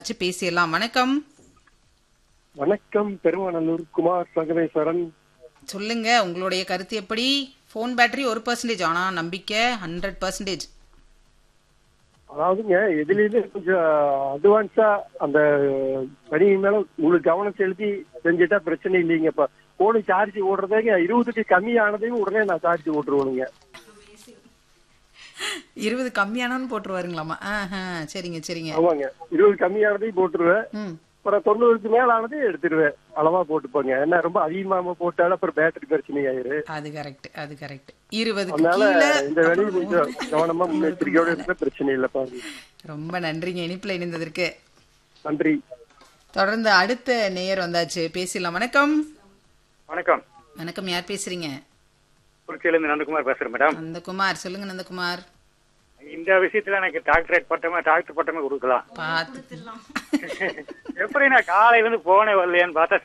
வச்சு பேசிடலாம் வணக்கம் வணக்கம் பெருமாநல்லூர் குமார் சங்கமேஸ்வரன் சொல்லுங்க உங்களுடைய கருத்து எப்படி ஃபோன் பேட்டரி ஒரு பர்சன்டேஜ் ஆனா நம்பிக்கை ஹண்ட்ரட் பர்சன்டேஜ் அதாவதுங்க எதுலயுமே கொஞ்சம் அட்வான்ஸா அந்த பணி மேல உங்களுக்கு கவனம் செலுத்தி செஞ்சுட்டா பிரச்சனை இல்லைங்க இப்ப போனு சார்ஜ் ஓடுறதேங்க இருபதுக்கு கம்மி ஆனதையும் உடனே நான் சார்ஜ் ஓட்டுருவேனுங்க இருபது கம்மியானு போட்டுருவாருங்களாமா ஆஹா சரிங்க சரிங்க ஆமாங்க இருபது கம்மியானதையும் போட்டுருவேன் ம் அப்புறம் தொண்ணூறுக்கு மேல ஆனதையும் எடுத்துருவேன் அளவா போட்டுப்போங்க ஏன்னா ரொம்ப அதிகமா போட்டாலும் அப்புறம் பேட்டரி பிரச்சனை ஆயிரு அது கரெக்ட் அது கரெக்ட் இருபதுக்கு அதனால கீழே இந்த வேலையை கொஞ்சம் கவனமா முன்னெச்சரிக்கையோட இருந்தா பிரச்சனை இல்லை பாருங்க ரொம்ப நன்றிங்க இனிப்புல இணைந்ததற்கு நன்றி தொடர்ந்து அடுத்த நேயர் வந்தாச்சு பேசிடலாம் வணக்கம் வணக்கம் வணக்கம் யார் பேசுறீங்க குறிச்சியிலிருந்து நந்தகுமார் பேசுறேன் மேடம் நந்தகுமார் சொல்லுங்க நந்தகுமார் இந்த விஷயத்துல எனக்கு டாக்டரேட் பட்டமே டாக்டர் பட்டமே கொடுக்கலாம் பார்த்து எப்படி நான் காலையில இருந்து போனே வரலையான்னு பார்த்தா